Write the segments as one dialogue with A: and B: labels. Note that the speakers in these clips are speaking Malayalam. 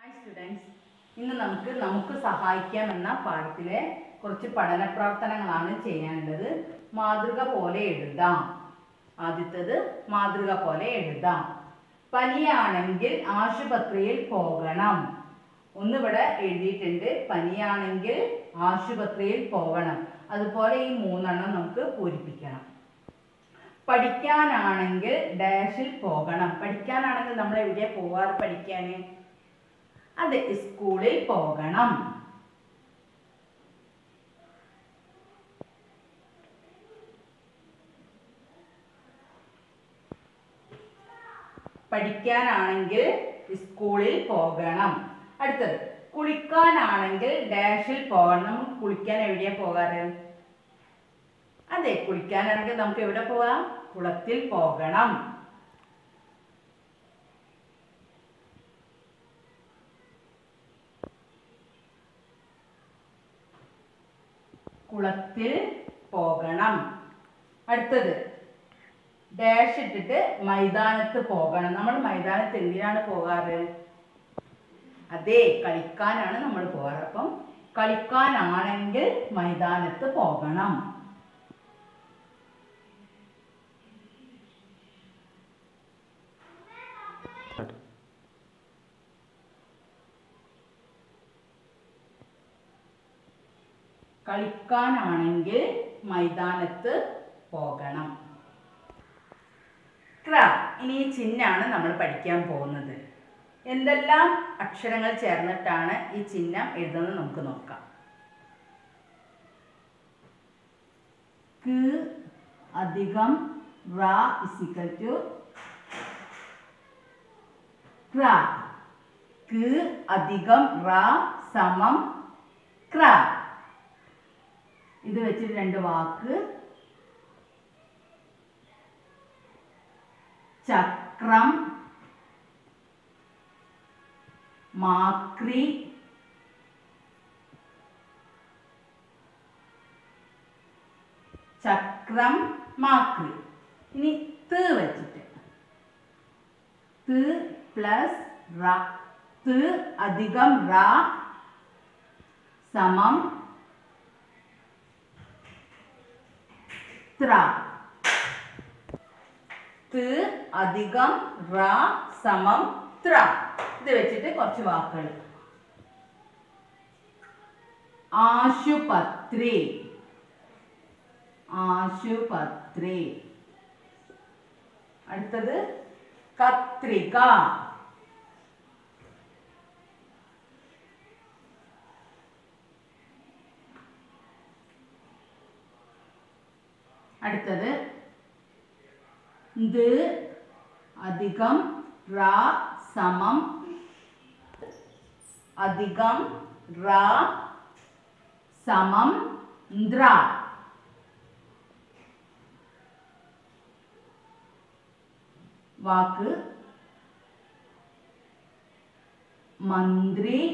A: സ്റ്റുഡൻസ് ഇന്ന് നമുക്ക് നമുക്ക് സഹായിക്കാം എന്ന പാഠത്തിലെ കുറച്ച് പഠന പ്രവർത്തനങ്ങളാണ് ചെയ്യാനുള്ളത് മാതൃക പോലെ എഴുതാം ആദ്യത്തേത് മാതൃക പോലെ എഴുതാം പനിയാണെങ്കിൽ ആശുപത്രിയിൽ പോകണം ഒന്നിവിടെ എഴുതിയിട്ടുണ്ട് പനിയാണെങ്കിൽ ആശുപത്രിയിൽ പോകണം അതുപോലെ ഈ മൂന്നെണ്ണം നമുക്ക് പൂരിപ്പിക്കണം പഠിക്കാനാണെങ്കിൽ ഡാഷിൽ പോകണം പഠിക്കാനാണെങ്കിൽ നമ്മൾ എവിടെയാ പോവാറ് പഠിക്കാൻ അതെ സ്കൂളിൽ പോകണം പഠിക്കാനാണെങ്കിൽ സ്കൂളിൽ പോകണം അടുത്തത് കുളിക്കാനാണെങ്കിൽ ഡാഷിൽ പോകണം നമുക്ക് കുളിക്കാൻ എവിടെയാ പോകാറ് അതെ കുളിക്കാനാണെങ്കിൽ നമുക്ക് എവിടെ പോവാം കുളത്തിൽ പോകണം കുളത്തിൽ പോകണം അടുത്തത് ഡാഷ് ഇട്ടിട്ട് മൈതാനത്ത് പോകണം നമ്മൾ മൈതാനത്ത് എന്തിനാണ് പോകാറ് അതെ കളിക്കാനാണ് നമ്മൾ പോകാറ് അപ്പം കളിക്കാനാണെങ്കിൽ മൈതാനത്ത് പോകണം കളിക്കാനാണെങ്കിൽ മൈതാനത്ത് പോകണം ക്ര ഇനി ഈ ചിഹ്നമാണ് നമ്മൾ പഠിക്കാൻ പോകുന്നത് എന്തെല്ലാം അക്ഷരങ്ങൾ ചേർന്നിട്ടാണ് ഈ ചിഹ്നം എഴുതുന്നത് നമുക്ക് നോക്കാം ക്ക് അധികം റ ഇസിക്കൽ ടു ക്ര ക്ക് അധികം റ സമം ക്ര ഇത് വെച്ചിട്ട് രണ്ട് വാക്ക് ചക്രം മാക്രി ചക്രം മാക്രി ഇനി ത് വെച്ചിട്ട് ത് പ്ലസ് റ ത് അധികം റ സമം ത്ര ത് അധികം റ സമം ത്ര ഇത് വെച്ചിട്ട് കുറച്ച് വാക്കുകൾ ആശുപത്രി ആശുപത്രി അടുത്തത് കത്രിക അടുത്തത് ഇത് അധികം റ സമം അധികം റ സമം ന്ദ്ര വാക്ക് മന്ത്രി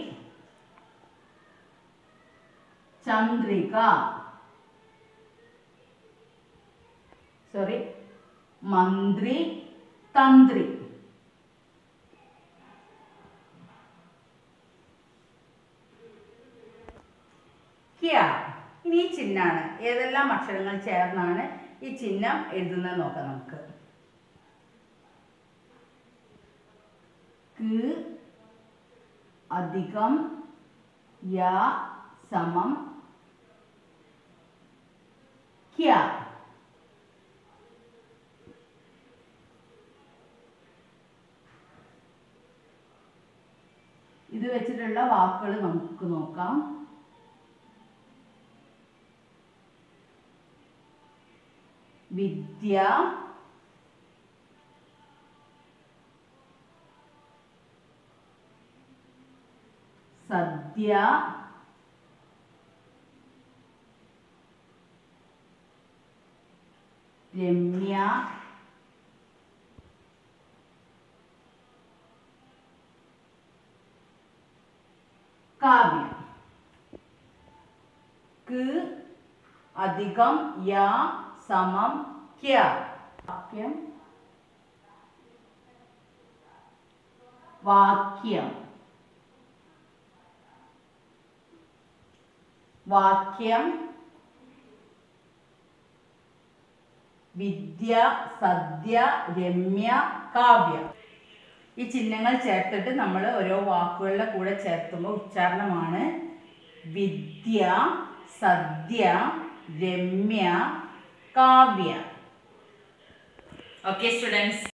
A: ചന്ദ്രിക സോറി മന്ത്രി തന്ത്രി ക്യ ഇനി ഈ ചിഹ്നാണ് ഏതെല്ലാം അക്ഷരങ്ങൾ ചേർന്നാണ് ഈ ചിഹ്നം എഴുതുന്നത് നോക്കാം നമുക്ക് ക്ക് അധികം യ സമം ക്യ ഇത് വെച്ചിട്ടുള്ള വാക്കുകൾ നമുക്ക് നോക്കാം വിദ്യ സദ്യ രമ്യ കാവ്യം ക്ക് അധികം യ സമം ക്യ വാക്യം വാക്യം വാക്യം വിദ്യ സദ്യ രമ്യ കാവ്യ ഈ ചിഹ്നങ്ങൾ ചേർത്തിട്ട് നമ്മൾ ഓരോ വാക്കുകളുടെ കൂടെ ചേർത്തുമ്പോൾ ഉച്ചാരണമാണ് വിദ്യ സദ്യ രമ്യ കാവ്യ ഓക്കെ സ്റ്റുഡൻസ്